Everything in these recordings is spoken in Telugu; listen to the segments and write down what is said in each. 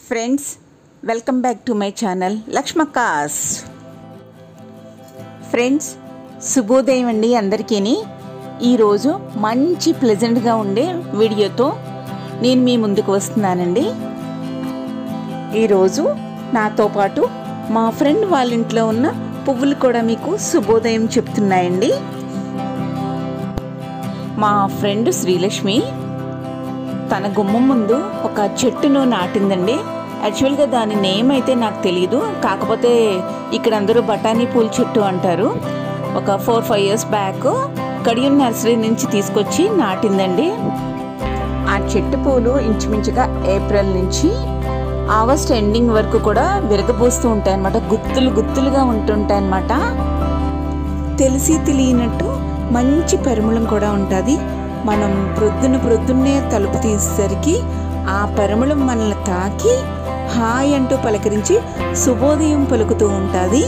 friends welcome back to my channel Lakshmakka's friends శుభోదయం అండి అందరికీ ఈరోజు మంచి ప్లెజెంట్గా ఉండే వీడియోతో నేను మీ ముందుకు వస్తున్నానండి ఈరోజు నాతో పాటు మా ఫ్రెండ్ వాళ్ళ ఇంట్లో ఉన్న పువ్వులు కూడా మీకు శుభోదయం చెప్తున్నాయండి మా ఫ్రెండ్ శ్రీలక్ష్మి తన గుమ్మం ముందు ఒక చెట్టును నాటిందండి యాక్చువల్గా దాని నేమ్ అయితే నాకు తెలియదు కాకపోతే ఇక్కడ అందరూ బఠానీ పూల చెట్టు అంటారు ఒక four five years back Kadiyam nursery నుంచి తీసుకొచ్చి నాటిందండి ఆ చెట్టు పూలు ఇంచుమించుగా ఏప్రిల్ నుంచి ఆగస్ట్ ఎండింగ్ వరకు కూడా విరగబోస్తూ ఉంటాయి అన్నమాట గుత్తులు గుత్తులుగా ఉంటుంటాయి అన్నమాట తెలిసి తెలియనట్టు మంచి పరిమళం కూడా ఉంటుంది మనం ప్రొద్దున ప్రొద్దున్నే తలుపు తీసేసరికి ఆ పరిమళం మనల్ని తాకి హాయ్ అంటూ పలకరించి శుభోదయం పలుకుతూ ఉంటుంది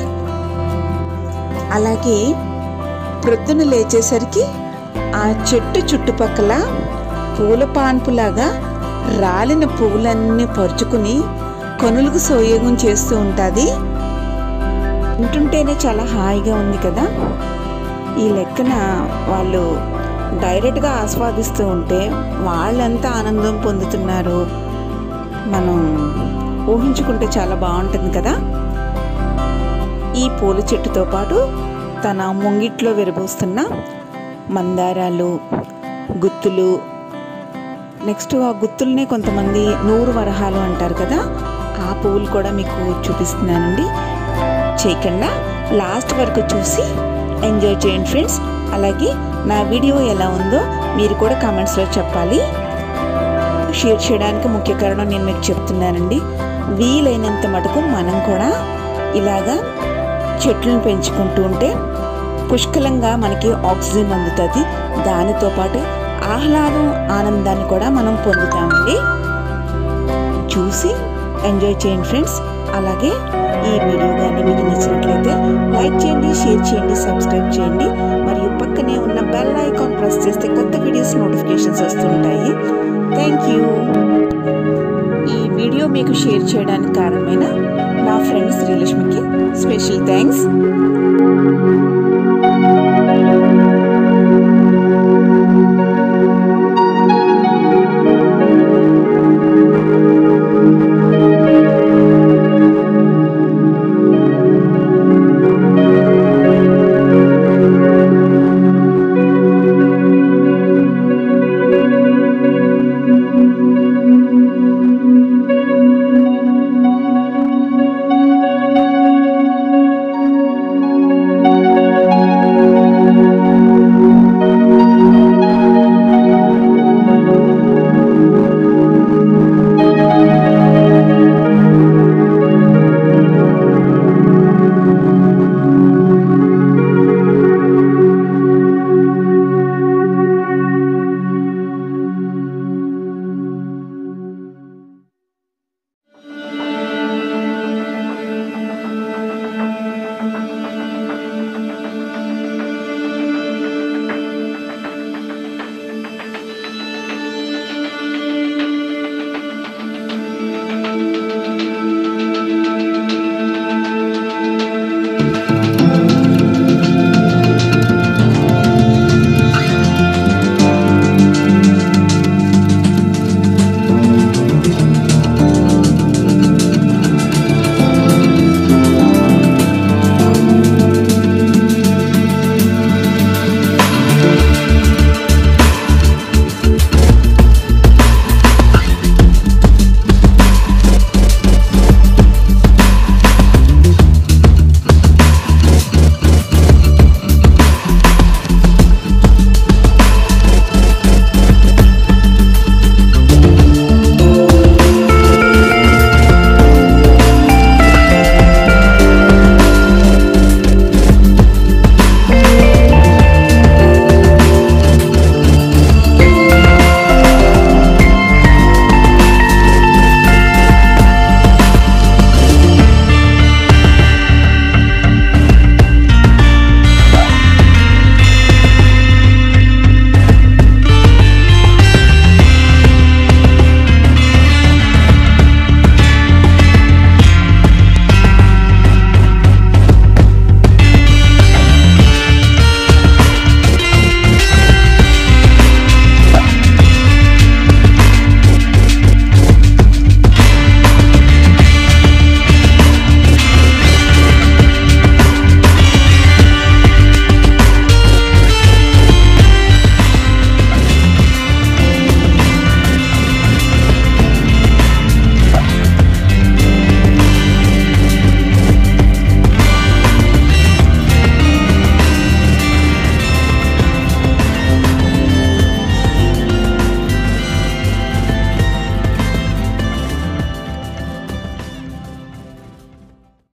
అలాగే ప్రొద్దున లేచేసరికి ఆ చెట్టు చుట్టుపక్కల పూల పాన్పులాగా రాలిన పువ్వులన్నీ పరుచుకుని కనులకు సోయోగం చేస్తూ ఉంటుంది వింటుంటేనే చాలా హాయిగా ఉంది కదా ఈ లెక్కన వాళ్ళు డైరెక్ట్గా ఆస్వాదిస్తూ ఉంటే వాళ్ళెంత ఆనందం పొందుతున్నారు మనం ఊహించుకుంటే చాలా బాగుంటుంది కదా ఈ పూల చెట్టుతో పాటు తన ముంగిట్లో విరబోస్తున్న మందారాలు గుత్తులు నెక్స్ట్ ఆ గుత్తుల్నే కొంతమంది నూరు వరహాలు అంటారు కదా ఆ పువ్వులు కూడా మీకు చూపిస్తున్నానండి చేయకుండా లాస్ట్ వరకు చూసి ఎంజాయ్ చేయండి ఫ్రెండ్స్ అలాగే నా వీడియో ఎలా ఉందో మీరు కూడా కామెంట్స్లో చెప్పాలి షేర్ చేయడానికి ముఖ్య కారణం నేను మీకు చెప్తున్నానండి వీలైనంత మటుకు మనం కూడా ఇలాగా చెట్లను పెంచుకుంటూ ఉంటే పుష్కలంగా మనకి ఆక్సిజన్ అందుతుంది దానితో పాటు ఆహ్లాదం ఆనందాన్ని కూడా మనం పొందుతామండి చూసి ఎంజాయ్ చేయండి ఫ్రెండ్స్ అలాగే ఈ వీడియో కానీ మీకు నచ్చినట్లయితే లైక్ చేయండి షేర్ చేయండి సబ్స్క్రైబ్ చేయండి మరియు పక్కనే ఉన్న బెల్ ఐకాన్ ప్రెస్ చేస్తే కొత్త వీడియోస్ నోటిఫికేషన్స్ వస్తుంటాయి థ్యాంక్ యూ ఈ వీడియో మీకు షేర్ చేయడానికి కారణమైన నా ఫ్రెండ్ శ్రీలక్ష్మికి స్పెషల్ థ్యాంక్స్